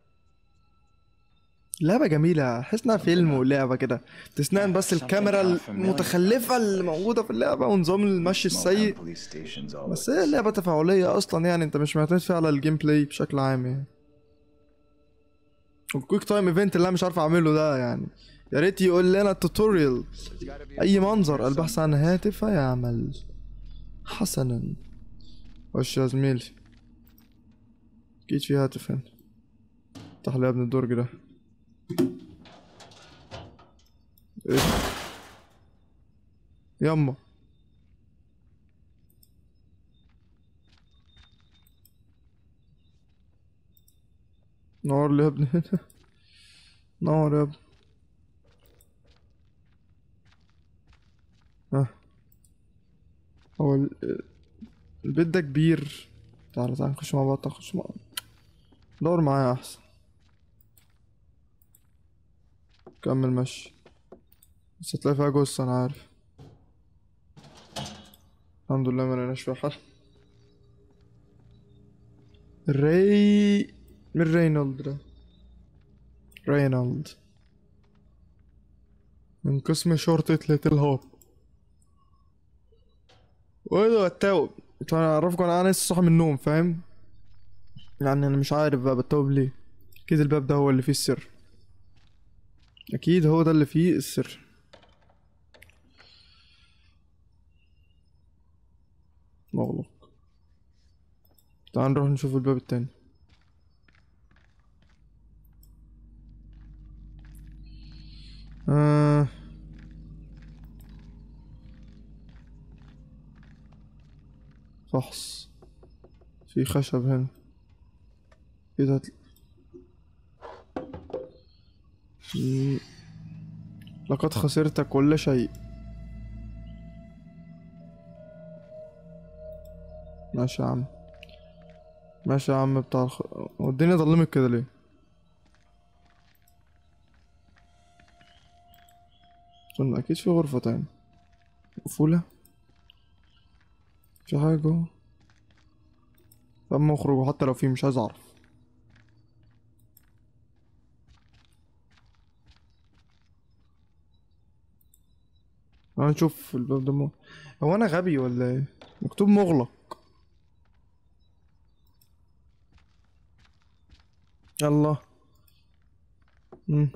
لعبة جميلة حس انها فيلم ولعبة كده تسنان بس الكاميرا المتخلفة اللي موجودة في اللعبة ونظام المشي Small town السيء police stations all بس هي اللعبة تفاعلية اصلا يعني انت مش معتمد فيها على الجيم بلاي بشكل عام يعني والكويك تايم ايفنت اللي انا مش عارف اعمله ده يعني يا ريت يقول لنا التوتوريال اي منظر البحث عن هاتف يعمل حسنا وش يا زميلي اكيد في هاتف هنا افتح لي يا ابن الدرج ده ايه يما نور لي يا ابني هنا نور يا ابني ها هو ال- البيت ده كبير تعالى تعالى نخش مع بعض تعالى نخش مع بعض دور معايا احسن كمل مشي بس هتلاقي فيها جثة انا عارف الحمد لله ما لقيناش فيها حد ري من رينولد ده رينولد من قسم شرطة ليتل هوب وايه ده التوب انا اعرفكم انا لسه صاحي من النوم فاهم يعني انا مش عارف بقى بتوب ليه اكيد الباب ده هو اللي فيه السر اكيد هو ده اللي فيه السر مغلق تعال نروح نشوف الباب التاني آه. فحص في خشب هنا كده هتل... مم. لقد خسرت كل شيء ماشي يا عم ماشي يا عم بتاع الخ... هو الدنيا ضلمت كده ليه استنى اكيد في غرفة تاني مقفولة في حاجة جوه اما اخرج وحتى لو في مش عايز اعرف انا نشوف الباب ده مو... هو انا غبي ولا ايه مكتوب مغلق يلا مم.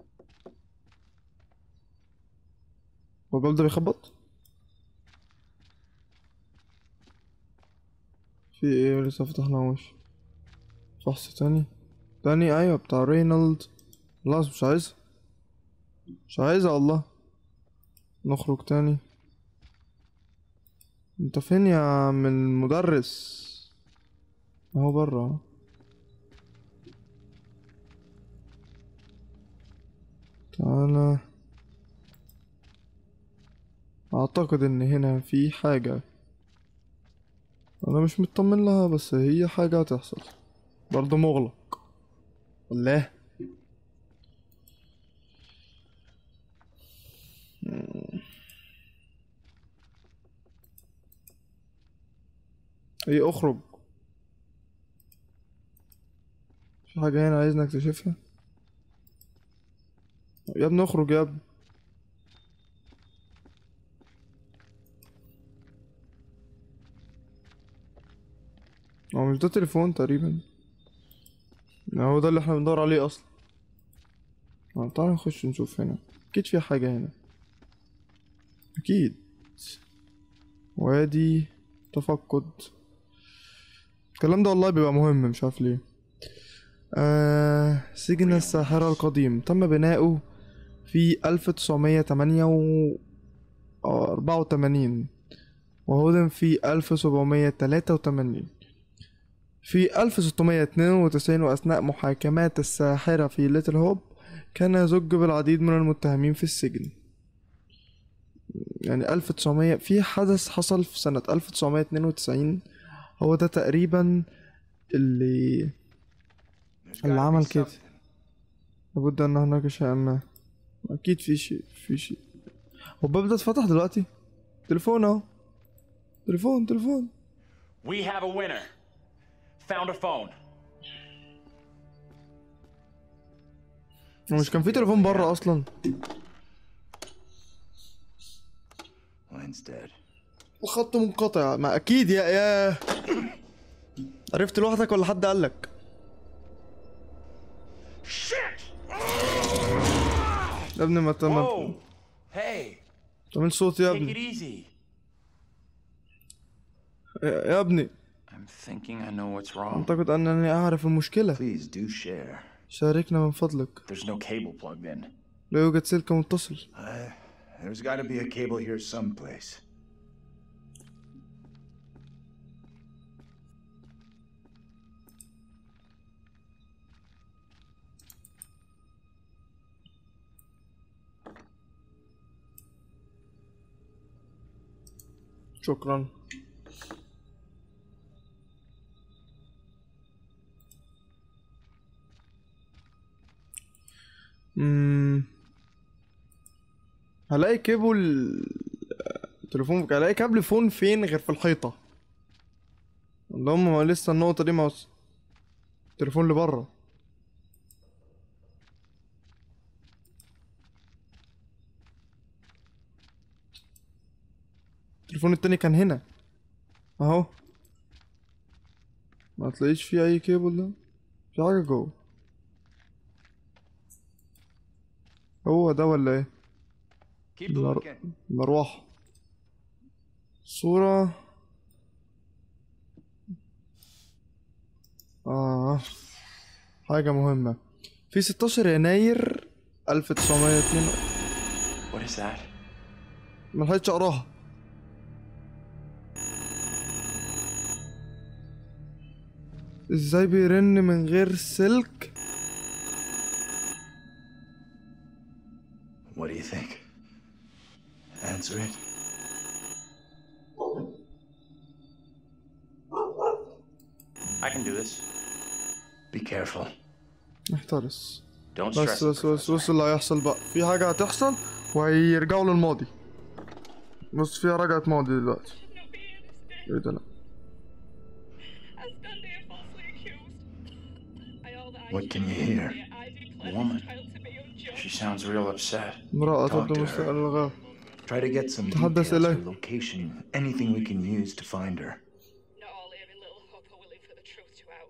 هو الباب ده بيخبط في ايه لسه فتحناهوش فحص تاني تاني ايوه بتاع رينولد خلاص مش عايزها مش عايزها والله نخرج تاني انت فين يا عم المدرس اهو برا تعالى اعتقد ان هنا في حاجة انا مش مطمن لها بس هي حاجة هتحصل برضه مغلق الله مم. ايه اخرج في حاجة هنا عايزنا نكتشفها يا ابني اخرج يا ابني هو مش ده تليفون تقريبا هو ده اللي احنا بندور عليه اصلا آه، تعالى نخش نشوف هنا اكيد في حاجة هنا اكيد وادي تفقد الكلام ده والله بيبقى مهم مش عارف ليه آه سجن الساحرة القديم تم بناؤه في 1984 وهدم في 1783 في 1692 وأثناء محاكمات الساحرة في ليتل هوب كان يزج بالعديد من المتهمين في السجن يعني 1900 في حدث حصل في سنة 1992 هو ده تقريبا اللي اللي عمل كده لابد ان هناك شيئا ما اكيد في شيء في شيء هو الباب ده اتفتح دلوقتي تليفون اهو تليفون تليفون We have a winner. Found a phone. هو مش كان في تليفون بره اصلا Line's dead. الخط منقطع ما اكيد يا يا عرفت لوحدك ولا حد قال لك يا ابني ما ت- ما Whoa! Hey, تعمل صوت يا take it ابني easy. يا يا ابني I'm thinking I know what's wrong. اعتقد انني اعرف المشكلة Please do share. شاركنا من فضلك There's no cable plugged in. لا يوجد سلك متصل Uh, there's got to be a cable here someplace. شكرا مم. هلاقي كيبل تليفون هلاقي كابل فون فين غير في الحيطة اللهم ما لسه النقطة دي ما وص- التليفون اللي بره التليفون التاني كان هنا اهو ما تلاقيش فيه اي كيبل ده في حاجة جوه هو ده ولا ايه Keep مر... looking. مروحة صورة آه حاجة مهمة في 16 يناير 1902 What is that? ملحقتش اقراها ازاي بيرن من غير سلك What do you think? Answer it. I can do this. Be careful. احترس Don't بس stress. بس بس بص اللي هيحصل بقى في حاجة هتحصل وهيرجعوا للماضي بص فيها رجعة ماضي دلوقتي ايه ده لا I stand here falsely accused. I all that I What can you hear? I declare Woman. this trial to be unjust. She sounds real upset. امرأة Talk تبدو to her. مستقلة Try to get some تحدث details, إليه. her location, anything we can use to find her. Not all here in Little Hope are willing for the truth to out.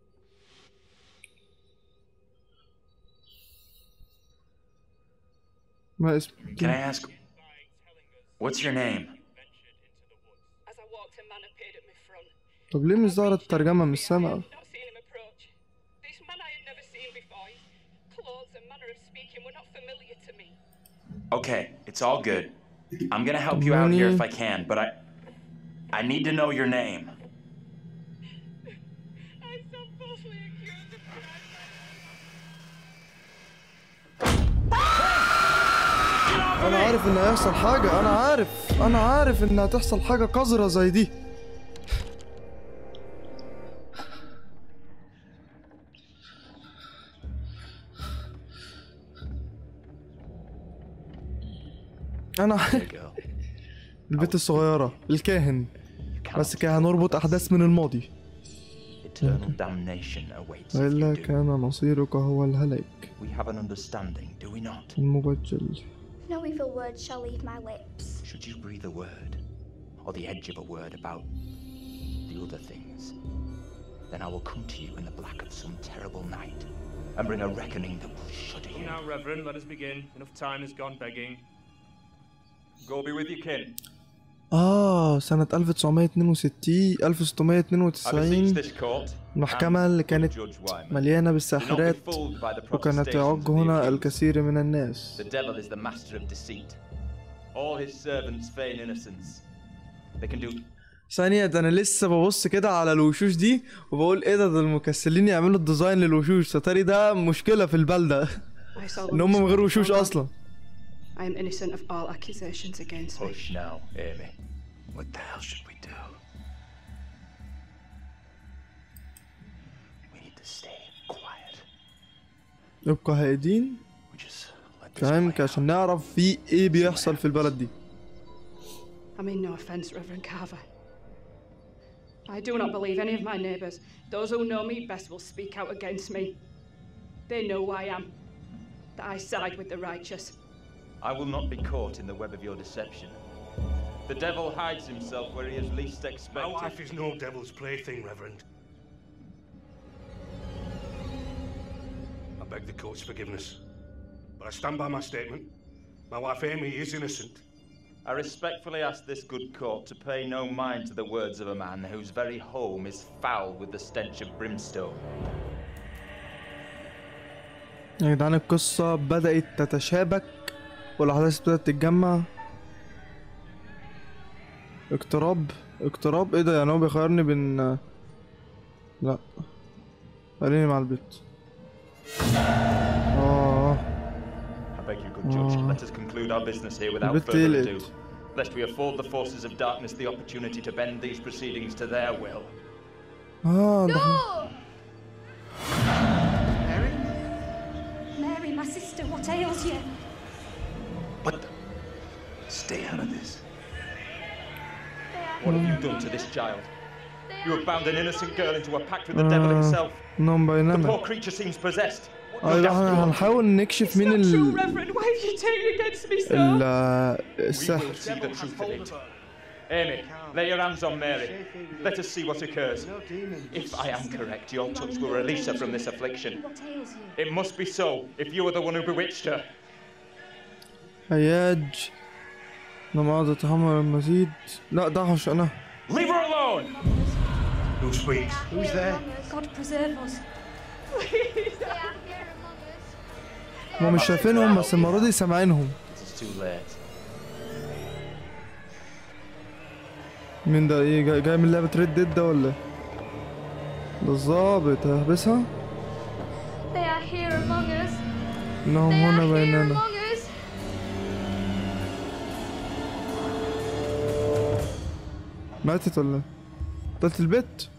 ما اسم Can I ask, what's your name? As I walked, a man appeared at my front. طب ليه مش ظاهرة الترجمة مش سامع Not seen him approach. This man I had never seen before. His clothes and manner of speaking were not familiar to me. Okay, it's all good. I'm gonna help you out here if I can, but I, I need to know your name. I stand falsely accused of crime. انا عارف ان هيحصل حاجة انا عارف انا عارف ان هتحصل حاجة قذرة زي دي انا عارف البنت الصغيرة الكاهن بس كده هنربط احداث من الماضي Eternal damnation awaits if والا you do. كان مصيرك هو الهلاك We have an understanding, do we not? المبجل No evil word shall leave my lips. Should you breathe a word, or the edge of a word about the other things, then I will come to you in the black of some terrible night and bring a reckoning that will shudder you. Now, Reverend, let us begin. Enough time has gone begging. Go be with your kin. اه سنة 1962 I beseech 1692 this court المحكمة اللي كانت Judge Wyman. مليانة Do not be بالساحرات fooled by the وكانت protestations تعج of the هنا accused. الكثير من الناس The devil is the master of deceit. All his servants feign innocence. They can do ثانية ده أنا لسه ببص كده على الوشوش دي وبقول إيه ده ده المكسلين يعملوا الديزاين للوشوش ستاري ده مشكلة في البلدة إن هم من غير وشوش أصلا I am innocent of all accusations against me. Hush now, Amy. What the hell should we do? We need to stay quiet. نبقى هادين فاهمك عشان نعرف في ايه بيحصل في البلد دي I mean no offense, Reverend Carver. I do not believe any of my neighbors. Those who know me best will speak out against me. They know who I am. That I side with the righteous. I will not be caught in the web of your deception. The devil hides himself where he is least My expected. wife is no devil's plaything, Reverend. I beg the court's forgiveness. But I stand by my statement. My wife Amy is innocent. I respectfully ask this good court to pay no mind to the words of a man whose very home is foul with the stench of brimstone. يا جدعان القصة بدأت تتشابك والأحداث ابتدت تتجمع اقتراب اقتراب ايه ده يعني هو بيخيرني بين لا خليني مع البيت اه I beg you, good judge, Oh. let us conclude our business here without bit further late. ado, lest we afford the forces of darkness the opportunity to bend these proceedings to their will. اه ده Mary, my sister, what ails you? Stay out of this. What have you done to this child? You have bound an innocent girl into a pact with the devil آه، himself. انهم The بيننا poor creature seems possessed. اه يبقى احنا هنحاول نكشف مين ال Reverend, why have you taken against me so? ال We will السحر see the truth of it. Amy, lay your hands on Mary. Let us see what occurs. If I am correct, your touch will release her from this affliction. What ails you? It must be so, if you are the one who bewitched her. هياج لما عاد اتحمل المزيد لا ده عشان انا Leave her alone! Who speaks? Who's there? God preserve us. هما مش شايفينهم بس المرة دي سامعينهم It is too late. مين ده ايه جاي, جاي من لعبة ريد ديد ده ولا ايه؟ ده الظابط هيحبسها They are here among us. انهم They هنا are here بيننا among us. ماتت ولا ايه؟ قتلت البت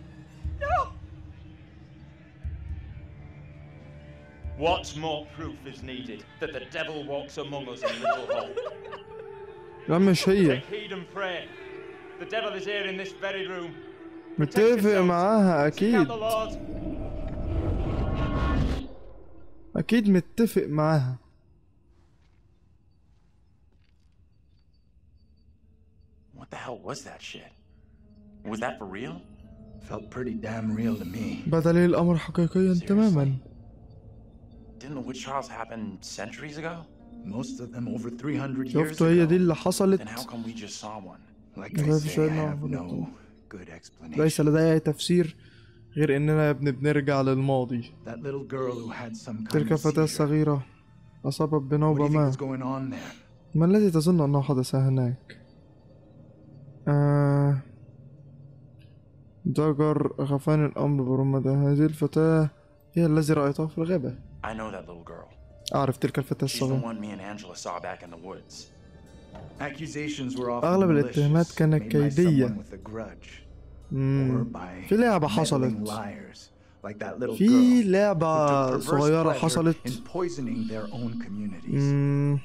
What more proof is needed that the devil walks among us in Little Hope? لا مش هي Take heed and pray. The devil is here in this very room. متفق معاها Seek out اكيد the Lord. اكيد متفق معاها What the hell was that shit? Was that for real? Felt pretty damn real to me. بدا لي الامر حقيقيا تماما Didn't the witch trials happen centuries ago? Most of them over 300 years شفتوا هي دي اللي حصلت Then how come we just saw one? Like I ما say, فيش I عنا have no good explanation. ليس لدي اي تفسير غير اننا يا ابني بنرجع للماضي That little girl who had some kind تلك of الفتاة seizure. الصغيرة أصابت What do بنوبة you think ما was going on there? ما الذي تظن أنه حدث هناك؟ آه... دجر غفاني الأمر برمته هذه الفتاة هي الذي رأيتها في الغابة I know that little girl. أعرف تلك الفتاة She's the الصغيرة one me and Angela saw back in the woods. Accusations were often أغلب الاتهامات malicious, كانت made by كيدية someone with a grudge, or مم. by في لعبة meddling حصلت liars, like that little في girl لعبة who took perverse صغيرة pleasure حصلت in poisoning their own communities. مم.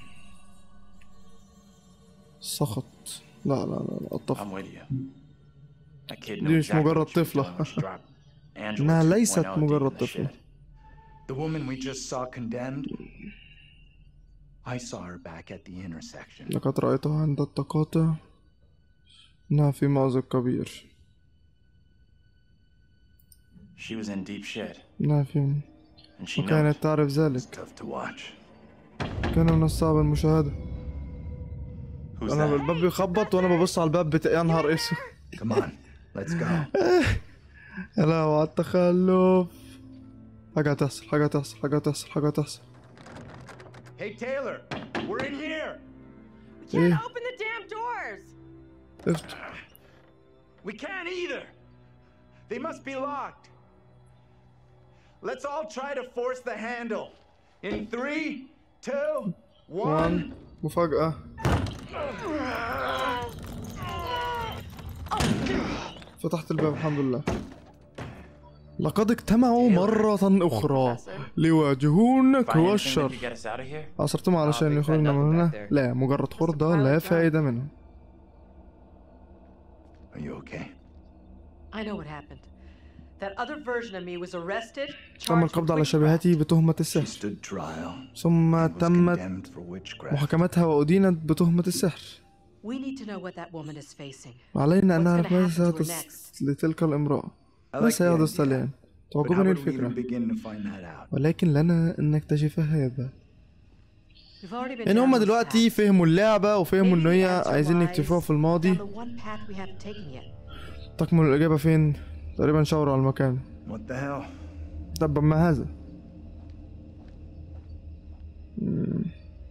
سخط لا لا لا لا I'm أتفق with you. That kid knew دي مش exactly مجرد what she was طفلة doing when she dropped Angela إنها 2.0 ليست deep in مجرد the طفلة shit. The woman we just saw condemned, I saw her back at the intersection. لقد رأيتها عند التقاطع إنها في مأزق كبير She was in deep shit, إنها في and she knows. وكانت تعرف ذلك Tough to watch. كان من الصعب المشاهدة Who's أنا that? الباب بيخبط وأنا ببص على الباب بتاع يا نهار أسود Come on, let's go. يا لهوي على التخلف حاجة هتحصل حاجة هتحصل حاجة هتحصل حاجة هتحصل Hey Taylor, we're in here. إيه Open the damn doors! افتح We can't either. They must be locked. Let's all try to force the handle. In three, two, one. مفاجأة فتحت الباب الحمد لله لقد اجتمعوا مرة أخرى ليواجهونك Find anything that والشر could get us out of here? عصرتم علشان يخرجنا من هنا لا مجرد خردة لا فائدة منها Are you okay? I know what happened. That other version of me was arrested, تم القبض على شبيهتي بتهمة السحر Stood trial. ثم تمت Condemned for witchcraft. محاكمتها وأدينت بتهمة السحر We need to know what that woman is facing. وعلينا أن What's نعرف gonna ماذا happen to her سيحدث لتلك الامرأة I ما like the سيحدث idea. تاليا But how تعجبني would we even الفكرة begin to find that out? ولكن لنا أن نكتشف هذا We've already been يعني down هما those دلوقتي paths. فهموا اللعبة وفهموا Maybe إن the هي answer عايزين lies يكتشفوها في down الماضي the one path we haven't taken yet. تكمن الإجابة فين؟ تقريبا شاوروا على المكان What the hell? طب ما هذا مم.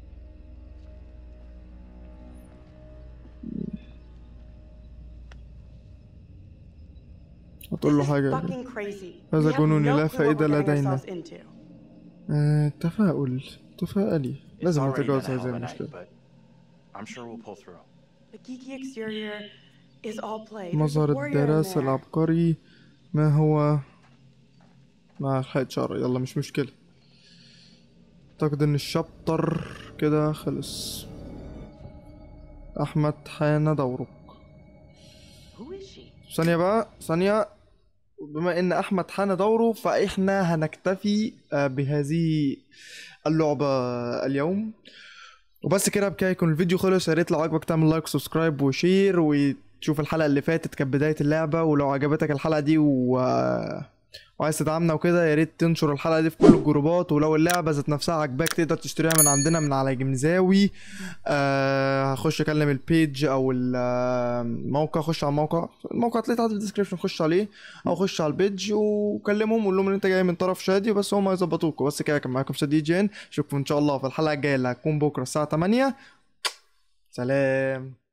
هتقول له This is حاجة fucking crazy. هذا We have جنون no لا clue what فائدة we're getting لدينا ourselves into. آه، تفاؤل تفائلي لازم Already been نتجاوز a hell هذه of a night, المشكلة but I'm sure we'll pull through. The geeky exterior is all play. There's a مظهر warrior in الدراسة there. العبقري ما هو مع الحيط شر يلا مش مشكلة أعتقد إن الشابتر كده خلص أحمد حان دورك Who is she? ثانية بقى ثانية بما إن أحمد حان دوره فإحنا هنكتفي آه، بهذه اللعبة اليوم وبس كده بكده يكون الفيديو خلص يا ريت لو عجبك تعمل لايك وسبسكرايب وشير وتشوف الحلقة اللي فاتت كانت بداية اللعبة ولو عجبتك الحلقة دي و... وعايز تدعمنا وكده يا ريت تنشر الحلقة دي في كل الجروبات ولو اللعبة ذات نفسها عجباك تقدر تشتريها من عندنا من على جمزاوي آه هخش اكلم البيج او الموقع خش على الموقع الموقع هتلاقيه تحت في الديسكربشن خش عليه او خش على البيج وكلمهم وقول لهم ان انت جاي من طرف شادي بس هم هيظبطوك بس كده كان معاكم شادي جين اشوفكم ان شاء الله في الحلقة الجاية اللي هتكون بكرة الساعة 8 سلام